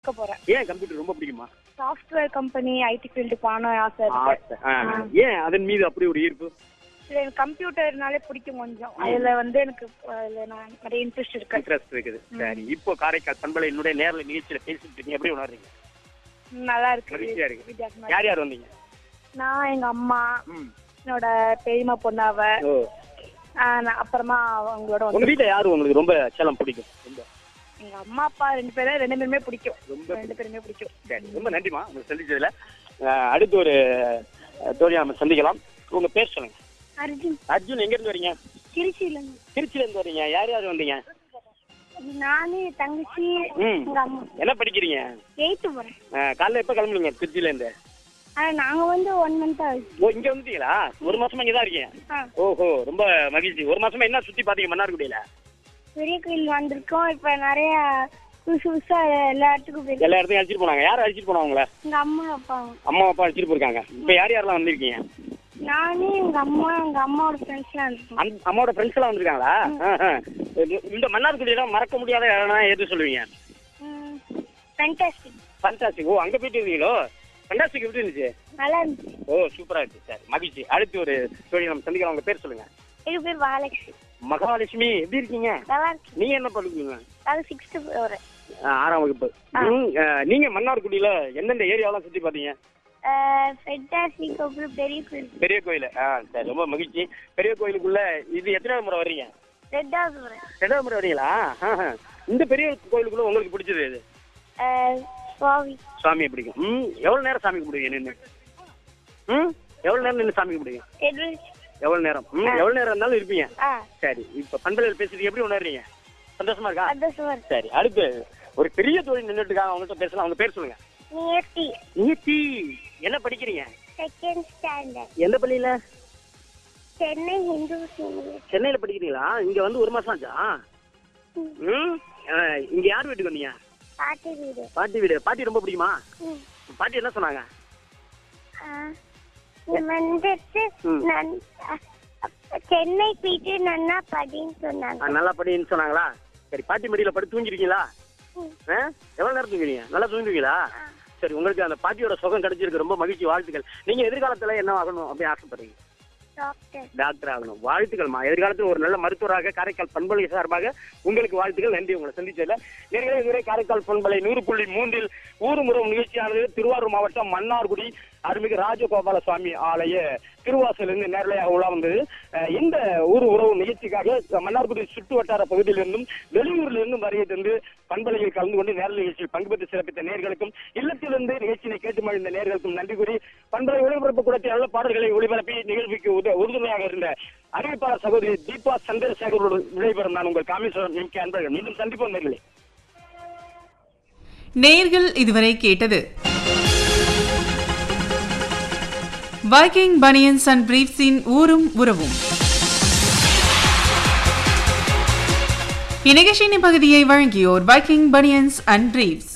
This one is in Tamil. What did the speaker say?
இருக்க போறேன் ஏன் கம்ப்யூட்டர் ரொம்ப பிடிக்குமா சாஃப்ட்வேர் கம்பெனி ஐடி ஃபீல்டு போகணும் ஆசை இருக்கு ஆசை. ஆ, ஆ. ஏன் அதன் மீது அப்படி ஒரு ஈர்ப்பு இதுல எனக்கு கம்ப்யூட்டர்னாலே பிடிக்கும் கொஞ்சம் அதுல வந்து எனக்கு அதுல நான் நிறைய இன்ட்ரெஸ்ட் இருக்கு இன்ட்ரெஸ்ட் இருக்குது சரி இப்போ காரைக்கால் பண்பலை என்னுடைய நேரில் நிகழ்ச்சியில பேசிட்டு இருக்கீங்க எப்படி உணர்றீங்க நல்லா இருக்கு மகிழ்ச்சியா இருக்கு வித்தியாசமா யார் யார் வந்தீங்க நான் எங்க அம்மா ம். என்னோட பெரியம்மா பொண்ணாவ ஓ அப்புறமா அவங்களோட உங்க வந்து வீட்ல யாரு உங்களுக்கு ரொம்ப சேலம் பிடிக்கும் ரொம்ப எங்க அம்மா அப்பா ரெண்டு பேரும் ரெண்டு பேருமே பிடிக்கும் ரொம்ப ரெண்டு பேருமே பிடிக்கும் சரி ரொம்ப நன்றிமா உங்களுக்கு சந்திச்சதுல அஹ், அடுத்து ஒரு அஹ், தோழி நம்ம சந்திக்கலாம் உங்க பேர் சொல்லுங்க அர்ஜுன் அர்ஜுன் எங்க இருந்து வரீங்க திருச்சியில திருச்சியில இருந்து வரீங்க யார் யார் வந்தீங்க நானு தங்கச்சி ம் எங்க அம்மா என்ன படிக்கிறீங்க எயித்து போறேன் அஹ், காலைல எப்ப கிளம்புனீங்க திருச்சியில இருந்து ஆனா நாங்க வந்து ஒன் மந்த் ஆகுது ஓ இங்க வந்துட்டீங்களா ஒரு மாசமா இங்க தான் இருக்கீங்க ஆ. ஓஹோ ரொம்ப மகிழ்ச்சி ஒரு மாசமா என்ன சுத்தி பாத்தீங்க மன்னார்குடியில பெரிய கோயில் வந்திருக்கோம் இப்ப நிறைய புதுசு புதுசா எல்லா இடத்துக்கும் போயிருக்கோம் எல்லா இடத்தையும் அழைச்சிட்டு போனாங்க யார் அழைச்சிட்டு போனாங்க உங்களை எங்க அம்மா அப்பா அம்மா அப்பா அழைச்சிட்டு போயிருக்காங்க இப்ப யார் யாரெல்லாம் வந்திருக்கீங்க நானு எங்க அம்மா எங்க அம்மாவோட ஃப்ரெண்ட்ஸ் எல்லாம் இருக்கோம் அந்த அம்மாவோட ஃப்ரெண்ட்ஸ் எல்லாம் வந்திருக்காங்களா ஆஹா. இந்த- இந்த மன்னார்குடியில மறக்க முடியாத இடம்னா எது சொல்லுவீங்க ஃபேண்டாஸ்டிக் ஃபண்டாஸ்டிக் ஓ அங்க போயிட்டு இருந்தீங்களோ ஃபண்டாஸ்டிக் எப்படி இருந்துச்சு நல்லா இருந்துச்சு ஓ சூப்பரா இருந்துச்சு சார் மகிழ்ச்சி அடுத்து ஒரு தோழி நம்ம சந்திக்கலாம் உங்க பேர் சொல்லுங்க எங்க பேர் மகாலட்சுமி மகாலட்சுமி எப்படி இருக்கீங்க நல்லா இருக்கு நீங்க என்ன பண்ணுவீங்க அது சிக்ஸ்த்து போறேன் ஆ, ஆறாம் வகுப்பு ம், ஆ, நீங்க மன்னார்குடியில எந்தெந்த ஏரியாவெல்லாம் சுத்தி பாத்தீங்க ஃபேண்டாஸ்டிக் அப்புறம் பெரிய கோயில் பெரிய கோயில் ஆ சரி ரொம்ப மகிழ்ச்சி பெரிய கோயிலுக்குள்ள இது எத்தனாவது முறை வர்றீங்க ரெண்டாவது போறேன் ரெண்டாவது முறை வரீங்களா ஆஹா. இந்த பெரிய கோயிலுக்குள்ள உங்களுக்கு பிடிச்சது எது சுவாமி சாமியை பிடிக்கும் ம் எவ்வளவு நேரம் சாமி கும்பிடுவீங்க நின்று ம் எவ்வளவு நேரம் நின்று சாமி கும்பிடுவீங்க எட்வர்ட் எவ்வளவு நேரம் ம் எவ்வளவு நேரம் இருந்தாலும் இருப்பீங்க ஆ சரி இப்ப பண்பலையில் பேசுறது எப்படி உணர்றீங்க சந்தோஷமா இருக்கா அதான் சுவர் சரி அடுத்து ஒரு பெரிய தொழில் நின்றுட்டு இருக்காங்க அவங்கள்ட்ட பேசலாம் அவங்க பேர் சொல்லுங்க நியர்த்தி நீத்தி என்ன படிக்கிறீங்க செகண்ட் ஸ்டாண்டர்ட் எந்த பள்ளியில சென்னை ஹிந்து சீனியர் சென்னையில படிக்கிறீங்களா இங்க வந்து ஒரு மாசம் ஆச்சா ம் ஆ, இங்க யார் வீட்டுக்கு வந்தீங்க பாட்டி வீடு பாட்டி வீடு பாட்டி ரொம்ப பிடிக்குமா ம். பாட்டி என்ன சொன்னாங்க ஆ, வந்துட்டு ம். நான் அ, சென்னை போயிட்டு நன்னா படின்னு ஆ, சொன்னாங்க நல்லா படின்னு சொன்னாங்களா சரி பாட்டி மடியில படுத்து தூங்கிருக்கீங்களா ம். ஆ? எவ்வளவு நேரம் தூங்குறீங்க நல்லா தூங்குவீங்களா சரி உங்களுக்கு அந்த பாட்டியோட சுகம் கிடைச்சிருக்கு ரொம்ப மகிழ்ச்சி வாழ்த்துக்கள் நீங்க எதிர்காலத்துல என்ன ஆகணும் அப்படின்னு ஆசைப்படுறீங்க டாக்டர் டாக்டர் ஆகணும் வாழ்த்துக்கள்மா எதிர்காலத்தில் ஒரு நல்ல மருத்துவராக காரைக்கால் பண்பலை சார்பாக உங்களுக்கு வாழ்த்துக்கள் நன்றி உங்களை சந்திச்சதுல நேர்களே இதுவரை காரைக்கால் பண்பலை நூறு புள்ளி மூன்றில் ஊர்முறம் நிகழ்ச்சியானது திருவாரூர் மாவட்டம் மன்னார்குடி அருள்மிகு ராஜகோபால சுவாமி ஆலய திருவாசலிருந்து நேரலையாக உலா வந்தது அஹ் இந்த ஊர் உறவு நிகழ்ச்சிக்காக மன்னார்குடி சுற்று வட்டார பகுதியிலிருந்தும் வெளியூரில் இருந்தும் வருகை தந்து பண்பலையில் கலந்து கொண்டு நேரலை நிகழ்ச்சியில் பங்கு பெற்று சிறப்பித்த நேர்களுக்கும் இல்லத்திலிருந்து நிகழ்ச்சியை கேட்டு மகிழ்ந்த நேர்களுக்கும் நன்றி கூறி பண்பலை ஒளிபரப்பு கூடத்தில் நல்ல பாடல்களை ஒளிபரப்பி நிகழ்ச்சிக்கு உத- உறுதுணையாக இருந்த அறிவிப்பாளர் சகோதரி தீபா சந்திரசேகரோடு விடைபெறும் நான் உங்கள் காமேஸ்வரன் எம் கே அன்பழகன் மீண்டும் சந்திப்போம் நேர்களே நேர்கள் இதுவரை கேட்டது வைக்கிங் பனியன்ஸ் அண்ட் பிரீப்ஸின் ஊரும் உறவும் இந்நிகழ்ச்சியின் பகுதியை வழங்கியோர் வைக்கிங் பனியன்ஸ் அண்ட் பிரீப்ஸ்